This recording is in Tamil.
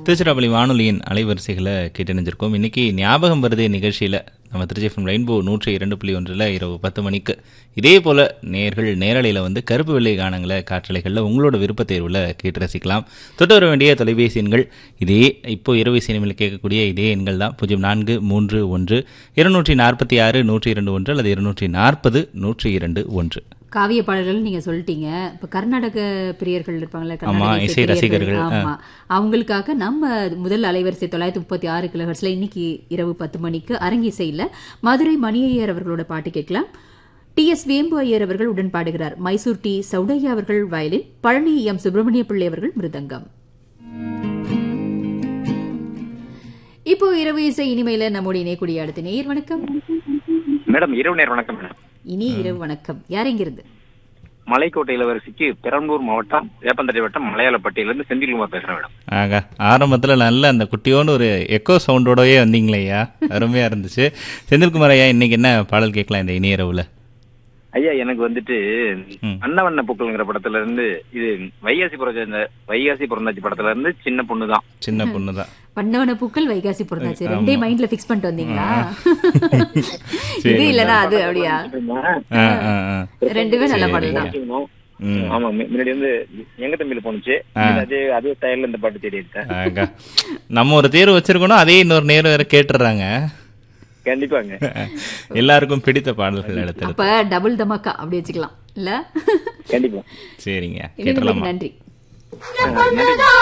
திருச்சிராப்பள்ளி வானொலியின் அலைவரிசைகளை கேட்டணிஞ்சிருக்கோம் இன்னைக்கு ஞாபகம் வருதே நிகழ்ச்சியில் நம்ம திருச்சி எஃப்எம் ரெயின்போ நூற்றி இரண்டு புள்ளி ஒன்றில் இரவு பத்து மணிக்கு இதே போல் நேர்கள் நேரலையில் வந்து கருப்பு வெள்ளை கானங்களை காற்றலைகளில் உங்களோட விருப்ப தேர்வில் கேட்டு ரசிக்கலாம் தொட்டு வர வேண்டிய தொலைபேசி எண்கள் இதே இப்போ இரவு சினிமையில் கேட்கக்கூடிய இதே எண்கள் தான் பூஜ்ஜியம் நான்கு மூன்று ஒன்று இருநூற்றி நாற்பத்தி ஆறு நூற்றி இரண்டு ஒன்று அல்லது இருநூற்றி நாற்பது நூற்றி இரண்டு ஒன்று காவிய பாடல்கள் நீங்க சொல்லிட்டீங்க இப்ப கர்நாடக பிரியர்கள் இருப்பாங்கல்ல ஆமா, கர்நாடக இசை ரசிகர்கள், ஆ. ஆமா அவங்களுக்காக நம்ம முதல் அலைவரிசை தொள்ளாயிரத்தி முப்பத்தி ஆறு கிலோஹர்ஸ்ல இன்னைக்கு இரவு பத்து மணிக்கு அரங்கிசையில மதுரை மணியையர் அவர்களோட பாட்டு கேட்கலாம் டி எஸ் வேம்பு ஐயர் அவர்கள் உடன் பாடுகிறார் மைசூர் டி சௌடையா அவர்கள் வயலின் பழனி எம் சுப்பிரமணிய பிள்ளை அவர்கள் மிருதங்கம் இப்போ இரவு இசை இனிமையில நம்மோடு இணையக்கூடிய அடுத்த நேயர் வணக்கம் மேடம் இரவு நேரம் வணக்கம் மேடம் இனி இரவு வணக்கம் யார் எங்கிருந்து மலைக்கோட்டை இளவரசிக்கு பெரம்பலூர் மாவட்டம் வேப்பந்தட்டை வட்டம் மலையாளப்பட்டியிலிருந்து செந்தில்குமார் பேசுறேன் மேடம் ஆகா ஆரம்பத்தில் நல்ல அந்த குட்டியோன்னு ஒரு எக்கோ சவுண்டோடவே வந்தீங்களே ஐயா அருமையாக இருந்துச்சு செந்தில்குமார் ஐயா இன்னைக்கு என்ன பாடல் கேட்கலாம் இந்த இனியரவுல ஐயா எனக்கு வந்துட்டு ம். அன்னவண்ண பூக்கள்ங்கிற படத்துல இருந்து இது வைகாசி பிறந்த வைகாசி பிறந்தாச்சு படத்துல இருந்து சின்ன பொண்ணு தான் சின்ன பொண்ணு தான் வண்ணவன பூக்கள் வைகாசி பிறந்தாச்சு ரெண்டே மைண்ட்ல ஃபிக்ஸ் பண்ணிட்டு வந்தீங்களா சரி. இது இல்லனா அது அப்படியா ஆ ஆ ஆ ரெண்டுமே நல்ல பாடல் தான் ம். ஆமா மு- முன்னாடி வந்து எங்க தம்பியில போனுச்சு அதே அதே ஸ்டைல்ல இந்த பாட்டு தேடி எடுத்தேன் ஆகா நம்ம ஒரு தேர்வு வச்சிருக்கணும் அதே இன்னொரு நேரம் வேற கேட்டுடுறாங்க கண்டிப்பாங்க எல்லாருக்கும் பிடித்த பாடல்கள் எடுத்து அப்ப டபுள் தமாக்கா அப்படி வச்சுக்கலாம் இல்ல கண்டிப்பா சரிங்க இனிமேல் கேட்டுடலாமா நன்றி நன்றி